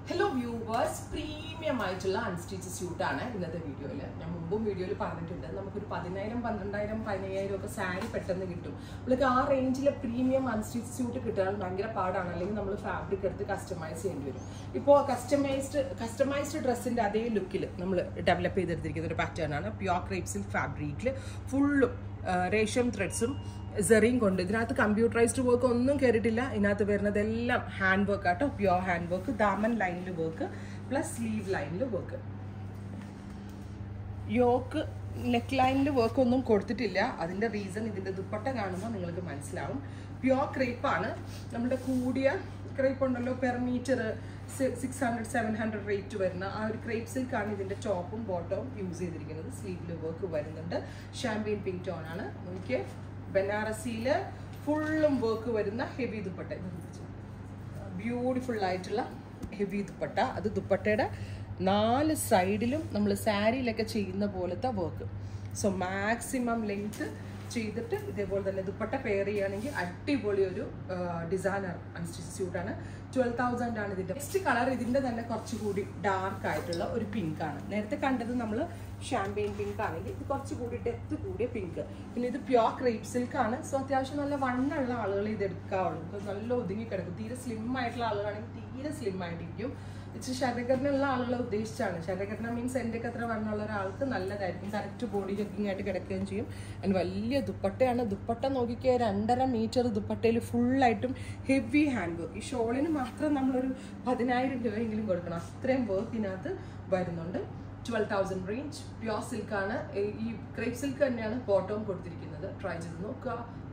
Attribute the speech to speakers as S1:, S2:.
S1: hello viewers premium ആയിട്ടുള്ള unstitch സ്യൂട്ടാണ് ഇന്നത്തെ വീഡിയോയിൽ ഞാൻ മുമ്പും വീഡിയോയിൽ പറഞ്ഞിട്ടുണ്ട് നമുക്കൊരു പതിനായിരം പന്ത്രണ്ടായിരം പതിനയ്യായിരം ഒക്കെ സാരി പെട്ടെന്ന് കിട്ടും നമ്മൾക്ക് ആ റേഞ്ചിലെ പ്രീമിയം അൺസ്റ്റിച്ച് സ്യൂട്ട് കിട്ടാൻ ഭയങ്കര പാടാണ് അല്ലെങ്കിൽ നമ്മൾ ഫാബ്രിക് എടുത്ത് കസ്റ്റമൈസ് ചെയ്യേണ്ടി വരും ഇപ്പോൾ കസ്റ്റമൈസ്ഡ് കസ്റ്റമൈസ്ഡ് ഡ്രസ്സിൻ്റെ അതേ ലുക്കിൽ നമ്മൾ ഡെവലപ്പ് ചെയ്തെടുത്തിരിക്കുന്ന ഒരു പാറ്റേൺ ആണ് പ്യോർ ക്രേപ്പ് സിൽക്ക് ഫാബ്രിക്കിൽ ഫുള്ളും റേഷ്യം ത്രെഡ്സും സെറിയും കൊണ്ട് ഇതിനകത്ത് കമ്പ്യൂട്ടറൈസ്ഡ് വർക്ക് ഒന്നും കയറിയിട്ടില്ല ഇതിനകത്ത് വരുന്നതെല്ലാം ഹാൻഡ് വർക്ക് ആട്ടോ പ്യോർ ഹാൻഡ് വർക്ക് ദാമൻ ലൈനിൽ വർക്ക് പ്ലസ് സ്ലീവ് ലൈനിൽ വർക്ക് യോക്ക് നെക്ക് ലൈനിൽ വർക്ക് ഒന്നും കൊടുത്തിട്ടില്ല അതിൻ്റെ റീസൺ ഇതിൻ്റെ ദുപ്പട്ട കാണുമ്പോൾ നിങ്ങൾക്ക് മനസ്സിലാവും പ്യോർ ക്രേപ്പാണ് നമ്മുടെ കൂടിയ ക്രേപ്പ് ഉണ്ടല്ലോ per metre six hundred seven hundred rate വരുന്ന ആ ഒരു ക്രേപ്പ് സിൽക്കാണ് ഇതിൻ്റെ ടോപ്പും ബോട്ടവും യൂസ് ചെയ്തിരിക്കുന്നത് സ്ലീവിൽ വർക്ക് വരുന്നുണ്ട് ഷാമ്പെയിൻ പിങ്ക് ടോൺ ആണ് നോക്കിയേ ബനാറസിയിൽ ഫുള്ളും വർക്ക് വരുന്ന ഹെവി ദുപ്പട്ട ബ്യൂട്ടിഫുൾ ആയിട്ടുള്ള ഹെവി ദുപ്പട്ട അത് ദുപ്പട്ടയുടെ നാല് സൈഡിലും നമ്മൾ സാരിയിലൊക്കെ ചെയ്യുന്ന പോലത്തെ വർക്ക് സോ മാക്സിമം ലെങ്ത് ചെയ്തിട്ട് ഇതേപോലെ തന്നെ ദുപ്പട്ട പെയർ ചെയ്യുകയാണെങ്കിൽ അടിപൊളി ഒരു ഡിസൈനർ അൺസ്റ്റിച്ച് സ്യൂട്ടാണ് ട്വൽവ് തൗസൻഡ് ആണ് ഇതിൻ്റെ നെക്സ്റ്റ് കളർ ഇതിൻ്റെ തന്നെ കുറച്ചുകൂടി ഡാർക്ക് ആയിട്ടുള്ള ഒരു പിങ്ക് ആണ് നേരത്തെ കണ്ടത് നമ്മൾ ഷാമ്പെയിൻ പിങ്ക് ആണെങ്കിൽ ഇത് കുറച്ചുകൂടി ഡെപ്ത് കൂടിയ പിങ്ക് പിന്നെ ഇത് പ്യോർ ക്രേപ്പ് സിൽക്ക് ആണ് സോ അത്യാവശ്യം നല്ല വണ്ണുള്ള ആളുകൾ ഇത് എടുക്കാവുള്ളൂ ഇത് നല്ല ഒതുങ്ങി കിടക്കും തീരെ സ്ലിം ആയിട്ടുള്ള ആളുകളാണെങ്കിൽ തീരെ സ്ലിം ആയിട്ടിരിക്കും ഇച്ചിരി ശരീരഘടനയുള്ള ആളുകളെ ഉദ്ദേശിച്ചാണ് ശരീരഘടന മീൻസ് എൻ്റെ ഒക്കെ അത്ര വണ്ണുള്ള ഒരാൾക്ക് നല്ലതായിരിക്കും കറക്റ്റ് ബോഡി ചെക്കിംഗ് ആയിട്ട് കിടക്കുകയും ചെയ്യും അതിന് വലിയ ദുപ്പട്ടയാണ് ദുപ്പട്ട നോക്കിക്കുക രണ്ടര മീറ്റർ ദുപ്പട്ടയിൽ ഫുള്ളായിട്ടും ഹെവി ഹാൻഡ് വർക്ക് ഈ ഷോളിന് മാത്രം നമ്മളൊരു പതിനായിരം രൂപയെങ്കിലും കൊടുക്കണം അത്രയും വർക്ക് ഇതിനകത്ത് വരുന്നുണ്ട് ട്വൽവ് തൗസൻഡ് റേഞ്ച് പ്യോർ സിൽക്കാണ് ഈ ക്രേപ്പ് സിൽക്ക് തന്നെയാണ് ബോട്ടവും കൊടുത്തിരിക്കുന്നത് ട്രൈ ചെയ്ത് നോക്കുക